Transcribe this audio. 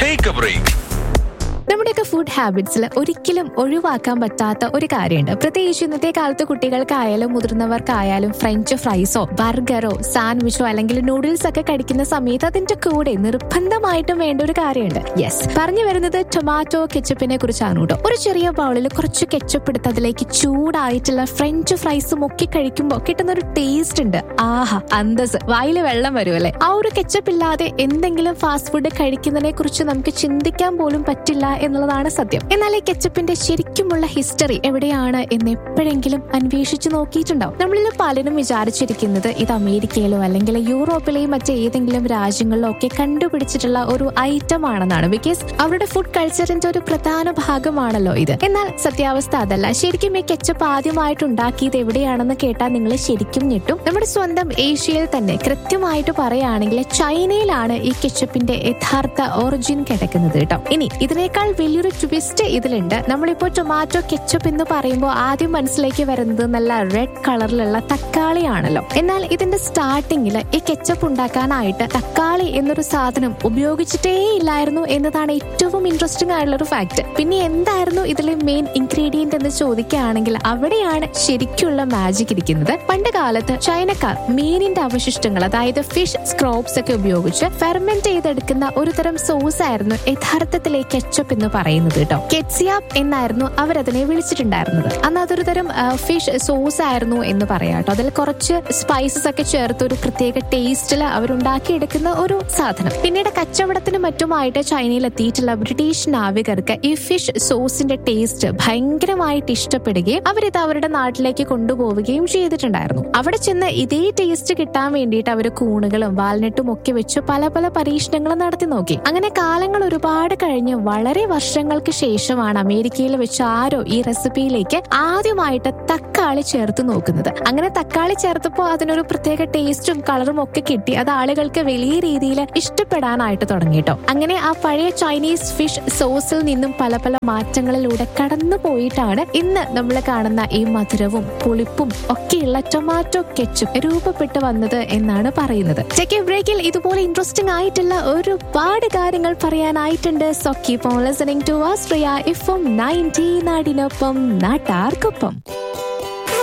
take a break നമ്മുടെയൊക്കെ food ഹാബിറ്റ്സിൽ ഒരിക്കലും ഒഴിവാക്കാൻ പറ്റാത്ത ഒരു കാര്യമുണ്ട് പ്രത്യേകിച്ച് ഇന്നത്തെ കാലത്ത് കുട്ടികൾക്കായാലും മുതിർന്നവർക്കായാലും ഫ്രഞ്ച് ഫ്രൈസോ ബർഗറോ സാൻഡ്വിച്ചോ അല്ലെങ്കിൽ നൂഡിൽസ് ഒക്കെ കഴിക്കുന്ന സമയത്ത് അതിന്റെ കൂടെ നിർബന്ധമായിട്ടും വേണ്ട ഒരു കാര്യമുണ്ട് യെസ് പറഞ്ഞു വരുന്നത് ടൊമാറ്റോ കെച്ചപ്പിനെ കുറിച്ചാണ് കേട്ടോ ഒരു ചെറിയ ബൗളിൽ കുറച്ച് കെച്ചപ്പ് എടുത്ത് അതിലേക്ക് ചൂടായിട്ടുള്ള ഫ്രഞ്ച് ഫ്രൈസ് മുക്കി കഴിക്കുമ്പോൾ കിട്ടുന്ന ഒരു ടേസ്റ്റ് ഉണ്ട് ആഹാ അന്തസ് വായിൽ വെള്ളം വരുമല്ലേ ആ ഒരു കെച്ചപ്പ് ഇല്ലാതെ എന്തെങ്കിലും ഫാസ്റ്റ് ഫുഡ് കഴിക്കുന്നതിനെ കുറിച്ച് നമുക്ക് ചിന്തിക്കാൻ പോലും പറ്റില്ല എന്നുള്ളതാണ് സത്യം എന്നാൽ ഈ കെച്ചപ്പിന്റെ ശരിക്കുമുള്ള ഹിസ്റ്ററി എവിടെയാണ് എന്ന് എപ്പോഴെങ്കിലും അന്വേഷിച്ചു നോക്കിയിട്ടുണ്ടാവും നമ്മളിൽ പലരും വിചാരിച്ചിരിക്കുന്നത് ഇത് അമേരിക്കയിലോ അല്ലെങ്കിൽ യൂറോപ്പിലെയോ മറ്റേതെങ്കിലും രാജ്യങ്ങളിലോ ഒക്കെ കണ്ടുപിടിച്ചിട്ടുള്ള ഒരു ഐറ്റം ആണെന്നാണ് ബിക്കോസ് അവരുടെ ഫുഡ് കൾച്ചറിന്റെ ഒരു പ്രധാന ഭാഗമാണല്ലോ ഇത് എന്നാൽ സത്യാവസ്ഥ അതല്ല ശരിക്കും ഈ കെച്ചപ്പ് ആദ്യമായിട്ട് ഉണ്ടാക്കിയത് എവിടെയാണെന്ന് കേട്ടാൽ നിങ്ങൾ ശരിക്കും ഞെട്ടും നമ്മുടെ സ്വന്തം ഏഷ്യയിൽ തന്നെ കൃത്യമായിട്ട് പറയുകയാണെങ്കിൽ ചൈനയിലാണ് ഈ കെച്ചപ്പിന്റെ യഥാർത്ഥ ഒറിജിൻ കിടക്കുന്നത് കേട്ടോ ഇനി ഇതിനേക്കാൾ വലിയൊരു ട്വിസ്റ്റ് ഇതിലുണ്ട് നമ്മളിപ്പോ ടൊമാറ്റോ കെച്ചപ്പ് എന്ന് പറയുമ്പോൾ ആദ്യം മനസ്സിലേക്ക് വരുന്നത് നല്ല റെഡ് കളറിലുള്ള തക്കാളിയാണല്ലോ എന്നാൽ ഇതിന്റെ സ്റ്റാർട്ടിങ്ങിൽ ഈ കെച്ചപ്പ് ഉണ്ടാക്കാനായിട്ട് തക്കാളി എന്നൊരു സാധനം ഉപയോഗിച്ചിട്ടേ ഇല്ലായിരുന്നു എന്നതാണ് ഏറ്റവും ഇൻട്രസ്റ്റിംഗ് ആയിട്ടുള്ള ഒരു ഫാക്ട് പിന്നെ എന്തായിരുന്നു ഇതിലെ മെയിൻ ഇൻഗ്രീഡിയന്റ് എന്ന് ചോദിക്കുകയാണെങ്കിൽ അവിടെയാണ് ശരിക്കുള്ള മാജിക് ഇരിക്കുന്നത് പണ്ട് കാലത്ത് ചൈനക്കാർ മീനിന്റെ അവശിഷ്ടങ്ങൾ അതായത് ഫിഷ് സ്ക്രോപ്സ് ഒക്കെ ഉപയോഗിച്ച് ഫെർമെന്റ് ചെയ്തെടുക്കുന്ന ഒരു തരം സോസ് ആയിരുന്നു യഥാർത്ഥത്തിലെ കെച്ചപ്പ് എന്ന് പറയുന്നത് കേട്ടോ കെറ്റ്സിയാപ്പ് എന്നായിരുന്നു അവരതിനെ വിളിച്ചിട്ടുണ്ടായിരുന്നത് അന്ന് അതൊരു തരം ഫിഷ് സോസ് ആയിരുന്നു എന്ന് പറയാം കേട്ടോ അതിൽ കുറച്ച് സ്പൈസസ് ഒക്കെ ചേർത്ത് ഒരു പ്രത്യേക ടേസ്റ്റിൽ അവരുണ്ടാക്കിയെടുക്കുന്ന ഒരു സാധനം പിന്നീട് കച്ചവടത്തിന് മറ്റുമായിട്ട് ചൈനയിൽ എത്തിയിട്ടുള്ള ബ്രിട്ടീഷ് നാവികർക്ക് ഈ ഫിഷ് സോസിന്റെ ടേസ്റ്റ് ഭയങ്കരമായിട്ട് ഇഷ്ടപ്പെടുകയും അവരിത് അവരുടെ നാട്ടിലേക്ക് കൊണ്ടുപോവുകയും ചെയ്തിട്ടുണ്ടായിരുന്നു അവിടെ ചെന്ന് ഇതേ ടേസ്റ്റ് കിട്ടാൻ വേണ്ടിയിട്ട് അവർ കൂണുകളും വാൽനട്ടും ഒക്കെ വെച്ച് പല പല പരീക്ഷണങ്ങളും നടത്തി നോക്കി അങ്ങനെ കാലങ്ങൾ ഒരുപാട് കഴിഞ്ഞ് വളരെ വർഷങ്ങൾക്ക് ശേഷമാണ് അമേരിക്കയിൽ വെച്ച് ആരോ ഈ റെസിപ്പിയിലേക്ക് ആദ്യമായിട്ട് തക്കാളി ചേർത്ത് നോക്കുന്നത് അങ്ങനെ തക്കാളി ചേർത്തപ്പോൾ അതിനൊരു പ്രത്യേക ടേസ്റ്റും കളറും ഒക്കെ കിട്ടി അത് ആളുകൾക്ക് വലിയ രീതിയിൽ ഇഷ്ടപ്പെടാനായിട്ട് തുടങ്ങി കേട്ടോ അങ്ങനെ ആ പഴയ ചൈനീസ് ഫിഷ് സോസിൽ നിന്നും പല പല മാറ്റങ്ങളിലൂടെ കടന്നു പോയിട്ടാണ് ഇന്ന് നമ്മൾ കാണുന്ന ഈ മധുരവും പുളിപ്പും ഒക്കെയുള്ള ടൊമാറ്റോ കെച്ചും രൂപപ്പെട്ടു വന്നത് എന്നാണ് പറയുന്നത് ചെക്ക് ബ്രേക്കിൽ ഇതുപോലെ ഇൻട്രസ്റ്റിംഗ് ആയിട്ടുള്ള ഒരുപാട് കാര്യങ്ങൾ പറയാനായിട്ടുണ്ട് so keep on listening to Austria FM ninety നാടിനൊപ്പം നാട്ടാർക്കൊപ്പം